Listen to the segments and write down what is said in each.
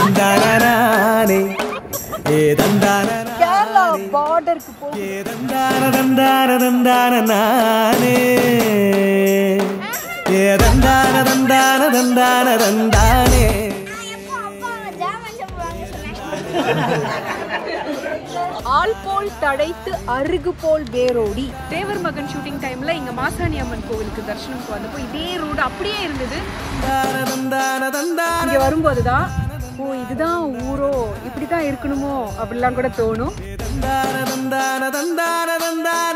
தந்தானே ஏ தந்தான கேரளா பார்டருக்கு போ ஏ தந்தான தந்தான தந்தான நானே ஏ தந்தான தந்தான தந்தான தந்தானே ஆள் போல் தடைத்து அருகு போல் வேரோடி தேவர் மகன் ஷூட்டிங் டைம்ல இங்க மாசாணி அம்மன் கோவிலுக்கு தரிசனம்க்கு வந்தப்போ இதே ரோடு அப்படியே இருந்தது தந்தான தந்தான தந்தான இங்க வரும்போது தான் ஓ இதுதான் ஊரோ இப்படிதான் இருக்கணுமோ அப்படிலாம் கூட தோணும் தந்தான தந்தான தந்தான தந்தான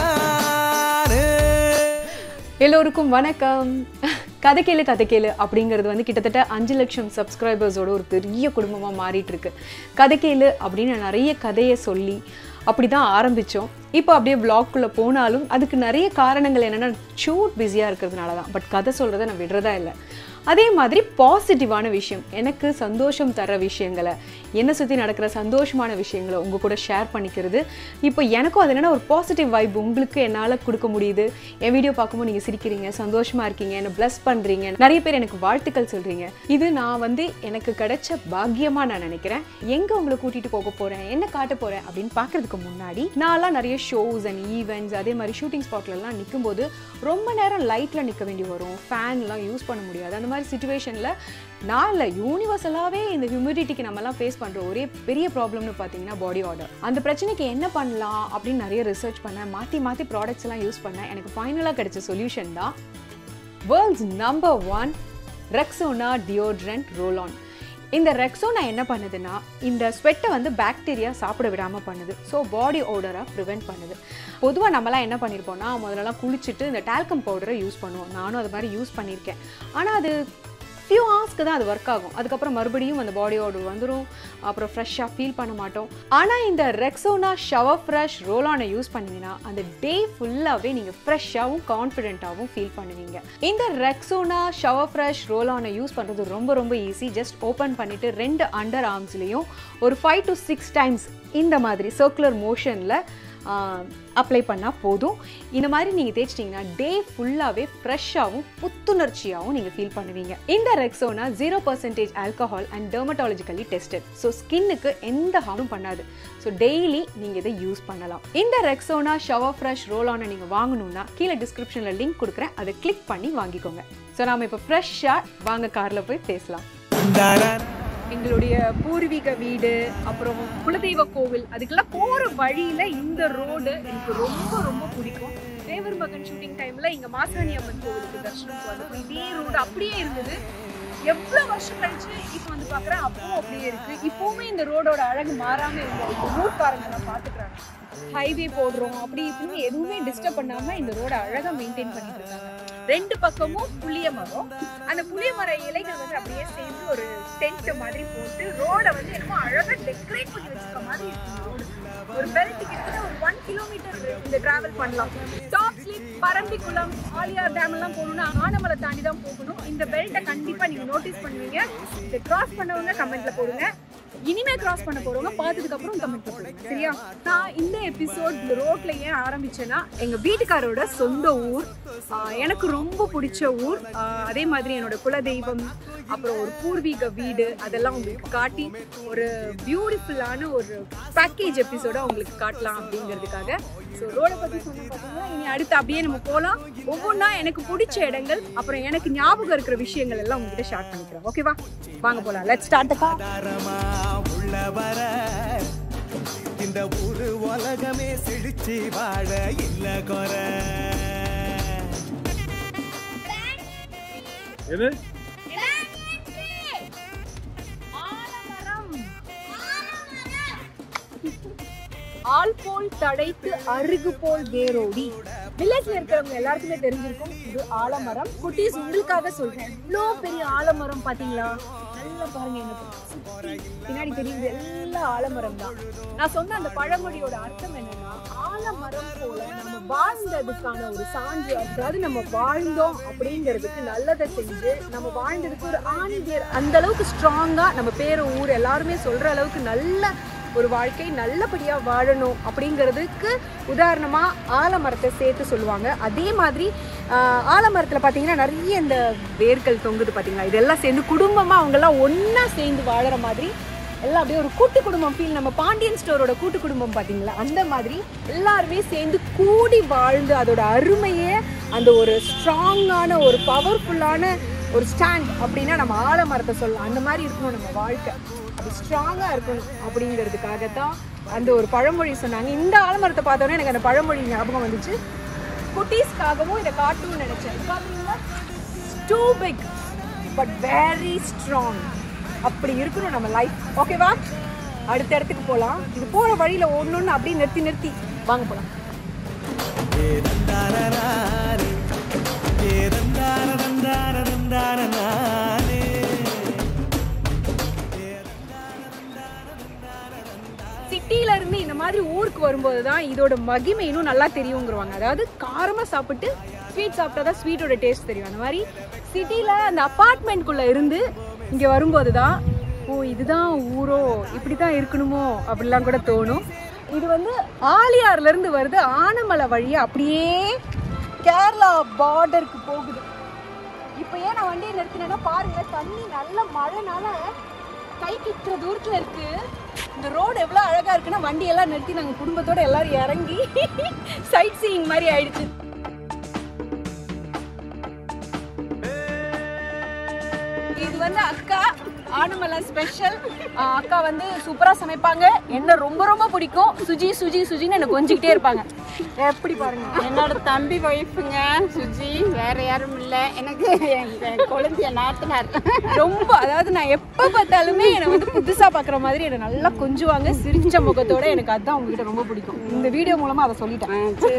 நானே எல்லோருக்கும் வணக்கம் கதை கேளு கதை கேளு அப்படிங்கிறது வந்து கிட்டத்தட்ட அஞ்சு லட்சம் சப்ஸ்கிரைபர்ஸோட ஒரு பெரிய குடும்பமாக மாறிட்டு இருக்கு கதை கேளு அப்படின்னு நிறைய கதையை சொல்லி அப்படி தான் ஆரம்பித்தோம் இப்போ அப்படியே vlogக்குள்ள போனாலும் அதுக்கு நிறைய காரணங்கள் என்னென்னா ஷூட் பிஸியாக இருக்கிறதுனால தான் பட் கதை சொல்கிறத நான் விடுறதா இல்லை அதே மாதிரி பாசிட்டிவான விஷயம் எனக்கு சந்தோஷம் தர விஷயங்களை என்னை சுற்றி நடக்கிற சந்தோஷமான விஷயங்களை உங்கள் கூட ஷேர் பண்ணிக்கிறது இப்போ எனக்கும் அது என்னென்னா ஒரு பாசிட்டிவ் வைப் உங்களுக்கு என்னால் கொடுக்க முடியுது என் வீடியோ பார்க்கும்போது நீங்கள் சிரிக்கிறீங்க சந்தோஷமாக இருக்கீங்க என்னை ப்ளஸ் பண்ணுறீங்க நிறைய பேர் எனக்கு வாழ்த்துக்கள் சொல்கிறீங்க இது நான் வந்து எனக்கு கிடைச்ச பாக்கியமாக நான் நினைக்கிறேன் எங்கே உங்களை கூட்டிகிட்டு போக போகிறேன் என்ன காட்ட போகிறேன் அப்படின்னு பார்க்கறதுக்கு முன்னாடி நான்லாம் நிறைய ஷோஸ் அண்ட் ஈவெண்ட்ஸ் அதே மாதிரி ஷூட்டிங் ஸ்பாட்லலாம் நிற்கும்போது ரொம்ப நேரம் லைட்டில் நிற்க வேண்டி வரும் ஃபேன்லாம் யூஸ் பண்ண முடியாது அந்த மாதிரி சுச்சுவேஷனில் நான் இல்லை யூனிவர்சலாகவே இந்த ஹியூமிடிட்டிக்கு நம்மலாம் ஃபேஸ் பண்ணுற ஒரே பெரிய ப்ராப்ளம்னு பார்த்தீங்கன்னா பாடி ஆர்டர் அந்த பிரச்சனைக்கு என்ன பண்ணலாம் அப்படின்னு நிறைய ரிசர்ச் பண்ணேன் மாற்றி மாற்றி ப்ராடக்ட்ஸ் எல்லாம் யூஸ் பண்ணேன் எனக்கு ஃபைனலாக கிடைச்ச சொல்யூஷன் தான் world's number one Rexona deodorant roll on இந்த ரெக்ஸோனா என்ன பண்ணுதுன்னா இந்த ஸ்வெட்டை வந்து பாக்டீரியா சாப்பிட விடாமல் பண்ணுது ஸோ பாடி ஓடரை ப்ரிவெண்ட் பண்ணுது பொதுவாக நம்மலாம் என்ன பண்ணியிருப்போம்னா முதல்லலாம் குளிச்சுட்டு இந்த டால்கம் பவுடரை யூஸ் பண்ணுவோம் நானும் அது மாதிரி யூஸ் பண்ணியிருக்கேன் ஆனால் அது ஃபியூ ஹவர்ஸ்க்கு தான் அது ஒர்க் ஆகும் அதுக்கப்புறம் மறுபடியும் அந்த பாடி ஆர்டர் வந்துடும் அப்புறம் ஃப்ரெஷ்ஷாக ஃபீல் பண்ண மாட்டோம் ஆனால் இந்த ரெக்ஸோனா ஷவர் ஃப்ரெஷ் ரோலானை யூஸ் பண்ணீங்கன்னா அந்த டே ஃபுல்லாகவே நீங்கள் ஃப்ரெஷ்ஷாகவும் கான்ஃபிடென்ட்டாகவும் ஃபீல் பண்ணுவீங்க இந்த ரெக்ஸோனா ஷவர் ஃப்ரெஷ் ரோலானை யூஸ் பண்ணுறது ரொம்ப ரொம்ப ஈஸி ஜஸ்ட் ஓப்பன் பண்ணிவிட்டு ரெண்டு அண்டர் ஆர்ம்ஸ்லேயும் ஒரு ஃபைவ் டு சிக்ஸ் டைம்ஸ் இந்த மாதிரி சர்க்குலர் மோஷனில் அப்ளை பண்ணால் போதும் இந்த மாதிரி நீங்கள் தேய்ச்சிட்டிங்கன்னா டே ஃபுல்லாகவே ஃப்ரெஷ்ஷாகவும் புத்துணர்ச்சியாகவும் நீங்கள் ஃபீல் பண்ணுவீங்க இந்த Rexona zero percentage alcohol and dermatologically tested so ஸ்கின்னுக்கு எந்த ஹார்மும் பண்ணாது ஸோ டெய்லி நீங்கள் இதை யூஸ் பண்ணலாம் இந்த ரெக்ஸோனா ஷவர் ஃப்ரெஷ் ரோல் ஆனை நீங்கள் வாங்கணும்னா கீழே டிஸ்கிரிப்ஷனில் லிங்க் கொடுக்குறேன் அதை கிளிக் பண்ணி வாங்கிக்கோங்க ஸோ நாம் இப்போ ஃப்ரெஷ்ஷாக வாங்க காரில் போய் பேசலாம் தந்தான எங்களுடைய பூர்வீக வீடு அப்புறம் குலதெய்வ கோவில் அதுக்கெல்லாம் போற வழியில இந்த ரோடு எனக்கு ரொம்ப ரொம்ப பிடிக்கும் தேவர் மகன் ஷூட்டிங் டைம்ல இங்க மாசாணி அம்மன் கோவிலுக்கு தரிசனம் வந்தப்போ இதே ரோடு அப்படியே இருந்தது எவ்வளவு வருஷம் கழிச்சு இப்போ வந்து பாக்குறேன் அப்பவும் அப்படியே இருக்கு இப்பவுமே இந்த ரோடோட அழகு மாறாம இருந்தது இந்த ஊர்க்காரங்க எல்லாம் பாத்துக்கிறாங்க ஹைவே போடுறோம் அப்படி இப்படின்னு எதுவுமே டிஸ்டர்ப் பண்ணாம இந்த ரோட அழகா மெயின்டைன் பண்ணிட்டு இருக்காங்க ரெண்டு பக்கமும் புளிய மரம் அந்த புளிய மர இலைகள் வந்து அப்படியே சேர்ந்து ஒரு டென்ட் மாதிரி போட்டு ரோட வந்து என்னமோ அழகா டெக்கரேட் பண்ணி வச்சிருக்க மாதிரி இருக்கு ரோடு ஒரு பெல்ட் கிட்ட ஒரு ஒன் கிலோமீட்டர் இந்த டிராவல் பண்ணலாம் top slip Parambikulam Aliyar dam எல்லாம் போகணும்னா ஆனமலை தாண்டி தான் போகணும் இந்த பெல்ட்டை கண்டிப்பா நீங்க நோட்டீஸ் பண்ணுவீங்க இதை கிராஸ் பண்ணவங்க கமெண்ட்ல போடுங்க இனிமே கிராஸ் பண்ண போறவங்க பார்த்ததுக்கு அப்புறம் கமெண்ட் போடுங்க சரியா நான் இந்த எபிசோட் இந்த ரோட்ல ஏன் ஆரம்பிச்சேன்னா எங்க வீட்டுக்காரோட சொந்த ஊர் ஆஹ் எனக்கு ரொம்ப பிடிச்ச ஊர் ஆஹ் அதே மாதிரி என்னோட குலதெய்வம் அப்புறம் ஒரு பூர்வீக வீடு அதெல்லாம் உங்களுக்கு காட்டி ஒரு பியூட்டிஃபுல்லான ஒரு பேக்கேஜ் எபிசோட உங்களுக்கு காட்டலாம் அப்படிங்கிறதுக்காக ஸோ ரோடை பற்றி சொன்ன பார்த்தீங்கன்னா இனி அடுத்து அப்படியே நம்ம போகலாம் ஒவ்வொன்றா எனக்கு பிடிச்ச இடங்கள் அப்புறம் எனக்கு ஞாபகம் இருக்கிற விஷயங்கள் எல்லாம் உங்ககிட்ட ஷேர் பண்ணிக்கிறேன் ஓகேவா வாங்க போகலாம் லெட் ஸ்டார்ட் த கார் தாரமா உள்ள வர இந்த ஊரு உலகமே செழிச்சு வாழ இல்ல குறை எது ஆள் போல் தடைத்து அருகு போல் வேரோடி வில்லேஜ்ல இருக்கிறவங்க எல்லாருக்குமே தெரிஞ்சிருக்கும் இது ஆலமரம் குட்டீஸ் உங்களுக்காக சொல்றேன் இவ்வளோ பெரிய ஆலமரம் பாத்தீங்களா நல்லா பாருங்க எனக்கு சுத்தி பின்னாடி தெரியுது எல்லாம் ஆலமரம் தான் நான் சொன்ன அந்த பழமொழியோட அர்த்தம் என்னன்னா ஆலமரம் போல நம்ம வாழ்ந்ததுக்கான ஒரு சான்று அதாவது நம்ம வாழ்ந்தோம் அப்படிங்கிறதுக்கு நல்லதை செஞ்சு நம்ம வாழ்ந்ததுக்கு ஒரு ஆணிவேர் அந்த அளவுக்கு ஸ்ட்ராங்கா நம்ம பேர ஊர் எல்லாருமே சொல்ற அளவுக்கு நல்ல ஒரு வாழ்க்கை நல்லபடியாக வாழணும் அப்படிங்கிறதுக்கு உதாரணமாக ஆலமரத்தை சேர்த்து சொல்லுவாங்க அதே மாதிரி ஆஹ் ஆலமரத்தில் பார்த்தீங்கன்னா நிறைய இந்த வேர்கள் தொங்குது பார்த்தீங்களா இதெல்லாம் சேர்ந்து குடும்பமாக அவங்கெல்லாம் ஒன்றா சேர்ந்து வாழற மாதிரி எல்லாம் அப்படியே ஒரு கூட்டு குடும்பம் ஃபீல் நம்ம பாண்டியன் ஸ்டோரோட கூட்டு குடும்பம் பார்த்தீங்களா அந்த மாதிரி எல்லாருமே சேர்ந்து கூடி வாழ்ந்து அதோட அருமையே அந்த ஒரு ஸ்ட்ராங்கான ஒரு பவர்ஃபுல்லான ஒரு ஸ்டாண்ட் அப்படின்னா நம்ம ஆலமரத்தை சொல்லலாம் அந்த மாதிரி இருக்கணும் நம்ம வாழ்க்கை அது ஸ்ட்ராங்காக இருக்கணும் அப்படிங்கிறதுக்காக தான் அந்த ஒரு பழமொழி சொன்னாங்க இந்த ஆலமரத்தை பார்த்தோன்னே எனக்கு அந்த பழமொழி ஞாபகம் வந்துச்சு குட்டீஸ்க்காகவும் இதை காட்டணும்னு நினைச்சேன் இது பார்த்தீங்கன்னா too big but very strong அப்படி இருக்கணும் நம்ம லைஃப் ஓகேவா அடுத்த இடத்துக்கு போகலாம் இது போகிற வழியில் ஒன்று ஒன்று அப்படியே நிறுத்தி நிறுத்தி வாங்க போகலாம் ஏதந்தானே ஏதந்தானே சிட்டில இருந்து இந்த மாதிரி ஊருக்கு வரும்போது தான் இதோட மகிமை இன்னும் நல்லா தெரியுங்கிறவாங்க அதாவது காரமாக சாப்பிட்டு ஸ்வீட் சாப்பிட்டா தான் ஸ்வீட்டோட டேஸ்ட் தெரியும் அந்த மாதிரி சிட்டியில் அந்த அப்பார்ட்மெண்ட்குள்ளே இருந்து இங்கே வரும்போது தான் ஓ இதுதான் ஊரோ இப்படி தான் இருக்கணுமோ அப்படிலாம் கூட தோணும் இது வந்து ஆலியார்ல இருந்து வருது ஆனமலை வழியா அப்படியே கேரளா பார்டருக்கு போகுது இப்போ ஏன் நான் வண்டியை நிறுத்தினேன்னா பாருங்க தண்ணி நல்ல மழைனால கை கிட்டுற தூரத்துல இருக்கு இந்த ரோடு எவ்வளோ அழகா இருக்குன்னா வண்டி எல்லாம் நிறுத்தி நாங்கள் குடும்பத்தோட எல்லாரும் இறங்கி சைட் சீயிங் மாதிரி ஆயிடுச்சு இது வந்து அக்கா ஆனமலை ஸ்பெஷல் அக்கா வந்து சூப்பரா சமைப்பாங்க என்ன ரொம்ப ரொம்ப பிடிக்கும் சுஜி சுஜி சுஜின்னு எனக்கு கொஞ்சிக்கிட்டே இருப்பாங்க எப்படி பாருங்க என்னோட தம்பி ஒய்ஃபுங்க சுஜி வேற யாரும் இல்ல எனக்கு எங்க குழந்தைய நாத்தனார் ரொம்ப அதாவது நான் எப்ப பார்த்தாலுமே என்னை வந்து புதுசா பாக்குற மாதிரி என்னை நல்லா கொஞ்சுவாங்க சிரிச்ச முகத்தோட எனக்கு அதுதான் உங்ககிட்ட ரொம்ப பிடிக்கும் இந்த வீடியோ மூலமா அதை சொல்லிட்டேன் ஆ, சரி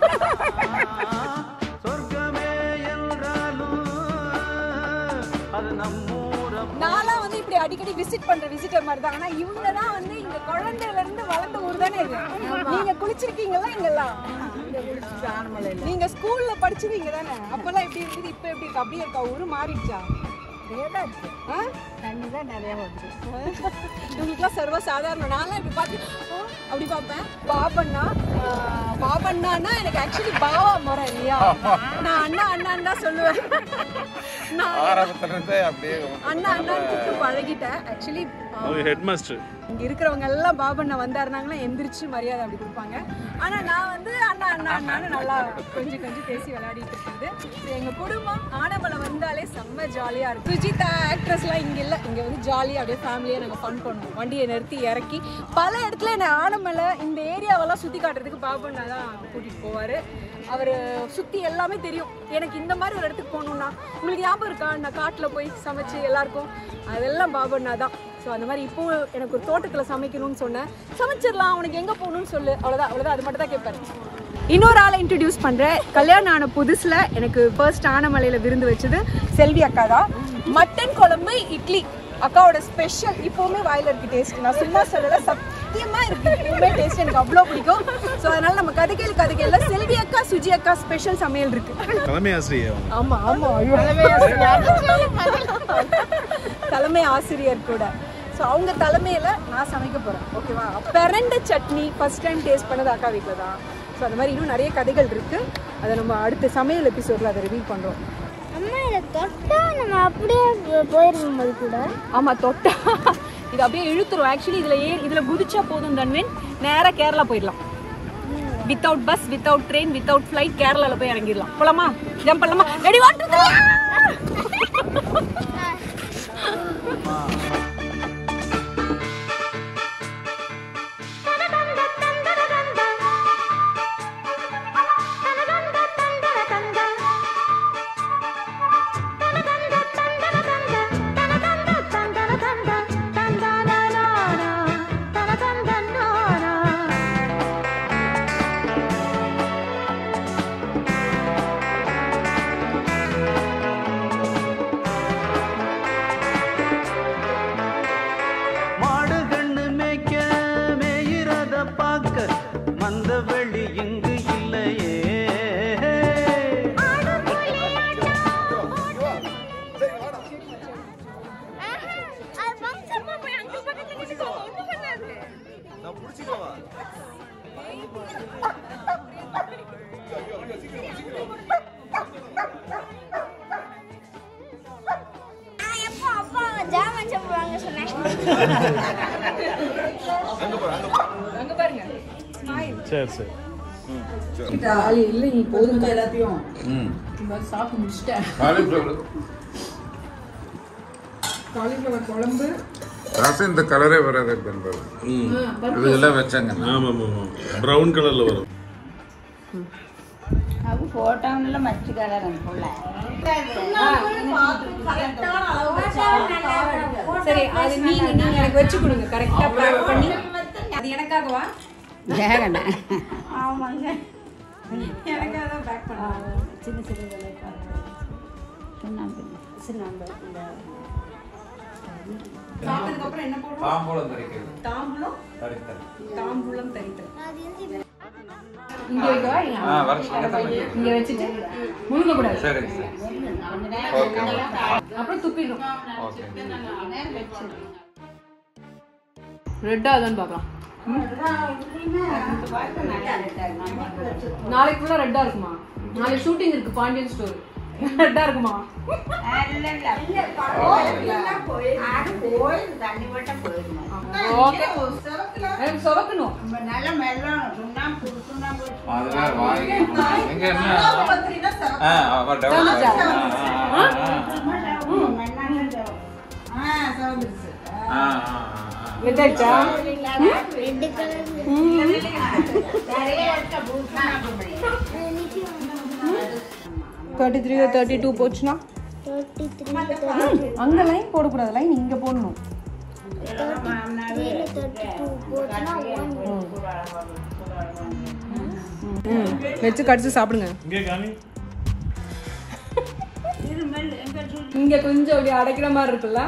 சொர்க்கமே என்றாலும் அது நம்மூர நான்லாம் வந்து இப்படி அடிக்கடி விசிட் பண்ற விசிட்டர் மாதிரி தான் ஆனா இவங்க தான் வந்து இங்க குழந்தையில இருந்து வளர்ந்த ஊர் தானே இது நீங்க குளிச்சிருக்கீங்களா இங்கெல்லாம் நீங்க ஸ்கூல்ல படிச்சது இங்க தானே அப்பெல்லாம் எப்படி இருக்குது இப்ப எப்படி இருக்கு அப்படியே இருக்கா ஊரு மாறிடுச்சா ஆ? தண்ணி தான் நிறைய வருது இவங்களுக்குலாம் சர்வ சாதாரணம் நான்லாம் இப்படி பார்த்து ஆ, அப்படி பார்ப்பேன் பாபண்ணா ஆ, பாபண்ணான்னா எனக்கு ஆக்சுவலி பாவா முறை இல்லையா நான் அண்ணா அண்ணான்னு தான் சொல்லுவேன் நான் ஆரம்பத்துல இருந்தே அப்படியே அண்ணா அண்ணான்னு கூப்பிட்டு பழகிட்டேன் ஆக்சுவலி அவர் ஹெட் மாஸ்டர் இங்க இருக்கிறவங்க எல்லாம் பாபண்ணா வந்தாருனாங்களா எந்திரிச்சு மரியாதை அப்படி கொடுப்பாங்க ஆனா நான் வந்து அண்ணா அண்ணா அண்ணான்னு நல்லா கொஞ்சம் கொஞ்சம் பேசி விளையாடிட்டு இருக்கிறது So, எங்க குடும்பம் ஆனமலை வந்தாலே செம்ம ஜாலியா இருக்கு சுஜிதா ஆக்ட்ரஸ்லாம் இங்க இல்ல இங்க வந்து ஜாலியா அப்படியே ஃபேமிலியா நாங்க ஃபன் பண்ணுவோம் வண்டியை நிறுத்தி இறக்கி பல இடத்துல என்ன ஆனமலை இந்த ஏரியாவெல்லாம் சுத்தி காட்டுறதுக்கு பாபண்ணா தான் கூட்டிட்டு போவாரு அவர் சுத்தி எல்லாமே தெரியும் எனக்கு இந்த மாதிரி ஒரு இடத்துக்கு போகணும்னா உங்களுக்கு ஞாபகம் இருக்கா நான் காட்டுல போய் சமைச்சு எல்லாருக்கும் அதெல்லாம் பாபண்ணா தான் ஸோ அந்த மாதிரி இப்போ எனக்கு ஒரு தோட்டத்தில் சமைக்கணும்னு சொன்னேன் சமைச்சிடலாம் உனக்கு எங்கே போகணும்னு சொல்லு அவ்வளோதான் அவ்வளோதான் அது மட்டும் தான் கேட்பாரு இன்னொரு ஆளை இன்ட்ரடியூஸ் பண்ணுறேன் கல்யாணம் ஆன புதுசில் எனக்கு ஃபர்ஸ்ட் ஆனமலையில் விருந்து வச்சது செல்வி அக்கா தான் மட்டன் குழம்பு இட்லி அக்காவோட ஸ்பெஷல் இப்போவுமே வாயில இருக்கு டேஸ்ட் நான் சும்மா சொல்லல சத்தியமா இருக்கு இப்போவுமே டேஸ்ட் எனக்கு அவ்வளோ பிடிக்கும் ஸோ அதனால நம்ம கதைக்கையில் கதைக்கையில் செல்வி அக்கா சுஜி அக்கா ஸ்பெஷல் சமையல் இருக்கு தலைமை ஆசிரியர் அவங்க. ஆமா ஆமா ஐயோ. தலைமை ஆசிரியர் கூட ஸோ அவங்க தலைமையில நான் சமைக்க போறேன் ஓகேவா பெரண்ட சட்னி ஃபர்ஸ்ட் டைம் டேஸ்ட் பண்ணது அக்கா வீட்டில் தான் ஸோ அந்த மாதிரி இன்னும் நிறைய கதைகள் இருக்கு அதை நம்ம அடுத்த சமையல் எபிசோட்ல அதை ரிவீல் பண்றோம் அம்மா இதை தொட்டா நம்ம அப்படியே போயிருக்கும் போது கூட ஆமா தொட்டா இது அப்படியே இழுத்துரும் ஆக்சுவலி இதுல ஏ இதுல குதிச்சா போதும் தன்வேன் நேரா கேரளா போயிடலாம் without bus without train without flight கேரளால போய் இறங்கிடலாம் போலாமா ஜம்ப் பண்ணலாமா ரெடி வாட் மாடு கண்ணு மேய்க்க மேயிறத பார்க்க மந்த வெளி இங்கு இல்லையே அங்க பாருங்க ஸ்மைல் சரி சரி இல்லை நீ போதும் எல்லாத்தையும் சாப்பிட்டு முடிச்சிட்டேன் காலிஃப்ளவர் காலிஃப்ளவர் குழம்பு ரசம் இந்த கலரே வராது என்பது இதெல்லாம் வச்சாங்க ஆமாம் ஆமாம் ஆமாம் ப்ரௌன் கலரில் வரும் அது போட்டோம்ல மச்சு கலர் புள்ள சரி அது நீங்க நீங்க எனக்கு வச்சு கொடுங்க கரெக்டா பேக் பண்ணி அது எனக்காகவா வேகண்ணே ஆமாங்க எனக்காக தான் பேக் பண்ணுவாங்க சின்ன சின்ன சுண்ணாம்பு சாப்பிட்டதுக்கு அப்புறம் என்ன போடுவோம் தாம்பூலம் தரிக்கிறது தாம்பூலம் தரித்தல் தாம்பூலம் தரித்தல் அது வந்து இங்க வைக்கவா ஆ வர இங்க வச்சுட்டு முழுங்க கூடாது சரி ஓகே அப்புறம் துப்பிடணும் ஓகே ரெட்டா அதான் பார்க்கலாம் நாளைக்கு ஃபுல்லா ரெட்டா இருக்குமா நாளைக்கு ஷூட்டிங் இருக்கு பாண்டியன் ஸ்டோர் ரெட்டா இருக்குமா ஓகே எனக்கு சொவக்கணும் அதெல்லாம் வாங்கி எங்க என்ன ஆ ஆமா டெவலப் ஆ ஆ ஆ ரெட்டாச்சா red colour thirty three thirty two போச்சுன்னா தேர்ட்டி த்ரீ தேர்ட்டி அந்த லைன் போடக்கூடாது லைன் இங்க போடணும் த்ரீல தேர்ட்டி டூ போச்சுன்னா ஒன் ம் வச்சு கடிச்சு சாப்பிடுங்க இங்கே காமி இங்க கொஞ்சம் அப்படி அடைக்கிற மாதிரி இருக்குல்ல